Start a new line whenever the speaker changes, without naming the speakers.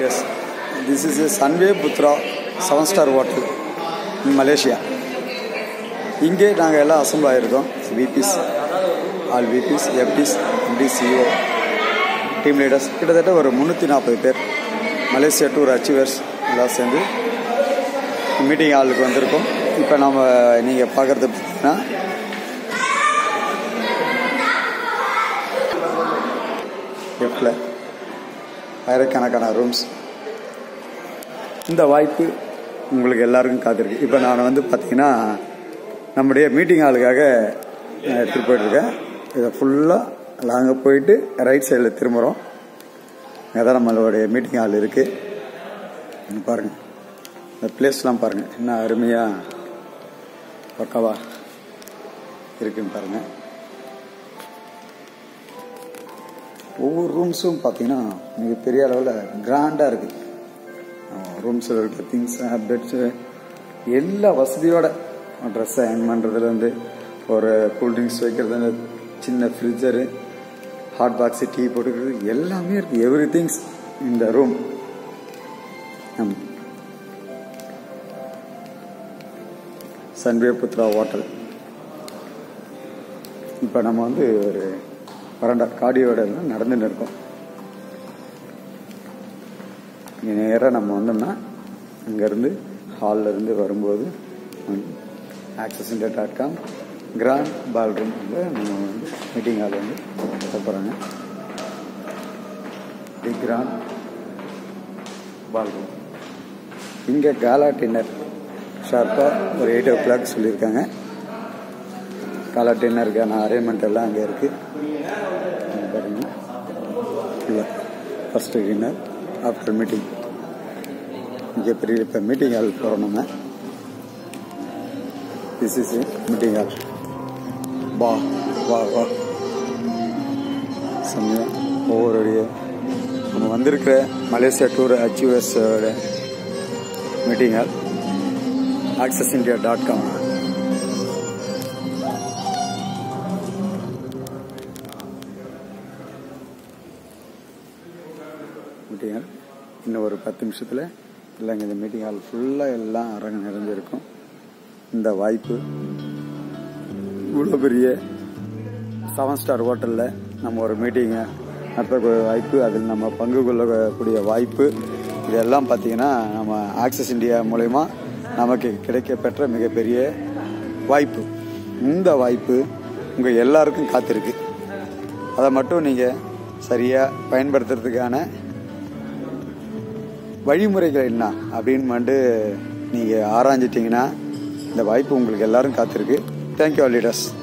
Yes, this is a Sunway Putra seven star hotel in Malaysia இங்கே நாங்கள் எல்லாம் assemble ஆகிருக்கோம் VPs all VPs FDs MD CEO team leaders கிட்டத்தட்ட ஒரு முந்நூற்றி நாற்பது பேர் மலேசியா டூர் அச்சீவர்ஸ் எல்லாம் சேர்ந்து மீட்டிங் ஹாலுக்கு வந்திருக்கோம் இப்போ நம்ம நீங்கள் பார்க்குறது பார்த்தீங்கன்னா லெஃப்டில் ஆயிரக்கணக்கான ரூம்ஸ் இந்த வாய்ப்பு உங்களுக்கு எல்லாருக்கும் காத்திருக்கு இப்போ நான் வந்து பார்த்தீங்கன்னா நம்முடைய மீட்டிங் ஹாலுக்காக எடுத்துகிட்டு போயிட்டுருக்கேன் இதை ஃபுல்லாக நாங்கள் போயிட்டு ரைட் சைடில் திரும்புகிறோம் அங்கே தான் நம்மளுடைய மீட்டிங் ஹால் இருக்குது பாருங்கள் இந்த பிளேஸ்லாம் பாருங்கள் என்ன அருமையாக பக்காவா இருக்குன்னு பாருங்கள் ஒவ்வொரு ரூம்ஸும் பார்த்தீங்கன்னா மிகப்பெரிய அளவில் கிராண்டாக இருக்குது ரூம்ஸில் இருக்க திங்ஸ் பெட்ஸு எல்லா வசதியோட ட்ரெஸ் ஹேங் பண்ணுறதுலேருந்து ஒரு கூல்ட்ரிங்க்ஸ் வைக்கிறது சின்ன ஃப்ரிட்ஜரு ஹாட் பாக்ஸு டீ போட்டுக்கிறது எல்லாமே இருக்குது எவ்ரி திங்ஸ் இந்த ரூம் சன்வே புத்ரா ஹோட்டல் இப்போ நம்ம வந்து ஒரு வறண்டா காடியோட நடந்துட்டு இருக்கோம் இங்கே நேராக நம்ம வந்தோம்னா அங்கேருந்து ஹாலில் இருந்து வரும்போது access India dot com grand ballroom வந்து நம்ம வந்து மீட்டிங் ஹால் வந்து போகிறாங்க தி கிராண்ட் பால் ரூம் இங்கே காலா டின்னர் ஷார்ப்பாக ஒரு எயிட் ஓ கிளாக் சொல்லியிருக்காங்க காலா டின்னருக்கான அரேஞ்ச்மெண்ட் எல்லாம் அங்கே இருக்குது பாருங்க இல்லை ஃபஸ்ட்டு டின்னர் ஆஃப்டர் மீட்டிங் மிகப்பெரிய இப்போ மீட்டிங் ஹால் போகிறோம் நம்ம திஸ் இஸ் மீட்டிங் ஹால் வா வா வா செம்மையா ஒவ்வொருடைய நம்ம வந்திருக்கிற மலேசியா டூர் அச்சீவர்ஸோட meeting hall access India dot com meeting hall இன்னும் ஒரு பத்து நிமிஷத்தில் இல்லைங்க இந்த மீட்டிங் ஹால் ஃபுல்லாக எல்லாம் அரங்கு நிறைஞ்சிருக்கும் இந்த வாய்ப்பு இவ்வளோ பெரிய செவன் ஸ்டார் ஹோட்டலில் நம்ம ஒரு மீட்டிங்கை நடத்தக்கூடிய வாய்ப்பு அதில் நம்ம பங்கு கொள்ளக்கூடிய வாய்ப்பு இதெல்லாம் பார்த்தீங்கன்னா நம்ம ஆக்சஸ் இந்தியா மூலயமா நமக்கு கிடைக்கப்பெற்ற மிகப்பெரிய வாய்ப்பு இந்த வாய்ப்பு உங்கள் எல்லாருக்கும் காத்திருக்கு அதை மட்டும் நீங்கள் சரியாக பயன்படுத்துறதுக்கான வழிமுறைகள் என்ன அப்படின்னு வந்து நீங்கள் ஆராய்ஞ்சிட்டிங்கன்னா இந்த வாய்ப்பு உங்களுக்கு எல்லாரும் காத்திருக்கு தேங்க்யூ லீடர்ஸ்